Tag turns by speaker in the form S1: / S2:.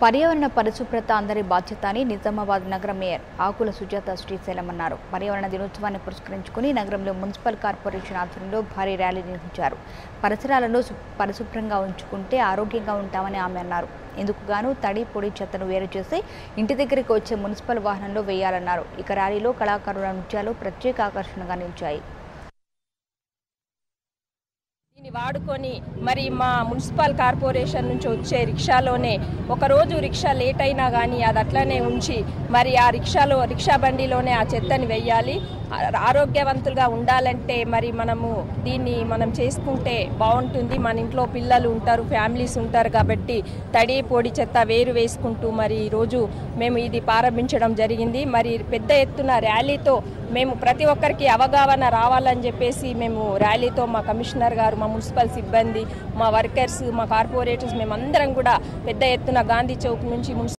S1: పర్యావరణ పరిశుభ్రత అందరి బాధ్యత అని నిజామాబాద్ నగర మేయర్ ఆకుల సుజాత శ్రీశైలం అన్నారు పర్యావరణ దినోత్సవాన్ని పురస్కరించుకుని నగరంలో మున్సిపల్ కార్పొరేషన్ ఆధ్వర్యంలో భారీ ర్యాలీ నిర్వహించారు పరిసరాలను సు- పరిశుభ్రంగా ఉంచుకుంటే ఆరోగ్యంగా ఉంటామని ఆమె అన్నారు ఇందుకు గాను తడి పొడి చెత్తను వేరు చేసి ఇంటి దగ్గరికి వచ్చే మున్సిపల్ వాహనంలో వేయాలన్నారు ఇక ర్యాలీలో కళాకారుల నృత్యాలు ప్రత్యేక ఆకర్షణగా నిలిచాయి
S2: దీన్ని వాడుకొని మరి మా మున్సిపల్ కార్పొరేషన్ నుంచి వచ్చే రిక్షాలోనే ఒకరోజు రిక్షా లేట్ అయినా కానీ అది అట్లనే ఉంచి మరి ఆ రిక్షాలో రిక్షా బండిలోనే ఆ చెత్తని వెయ్యాలి ఆ- ఆరోగ్యవంతులుగా ఉండాలంటే మరి మనము దీన్ని మనం చేసుకుంటే బాగుంటుంది మన ఇంట్లో పిల్లలు ఉంటారు ఫ్యామిలీస్ ఉంటారు కాబట్టి తడి పొడి చెత్త వేరు వేసుకుంటూ మరి ఈరోజు మేము ఇది ప్రారంభించడం జరిగింది మరి పెద్ద ఎత్తున ర్యాలీతో మేము ప్రతి ఒక్కరికి అవగాహన రావాలని చెప్పేసి మేము ర్యాలీతో మా కమిషనర్ గారు మా మున్సిపల్ సిబ్బంది మా వర్కర్స్ మా కార్పొరేటర్స్ మేమందరం కూడా పెద్ద ఎత్తున గాంధీ చౌక్ నుంచి మున్సిపల్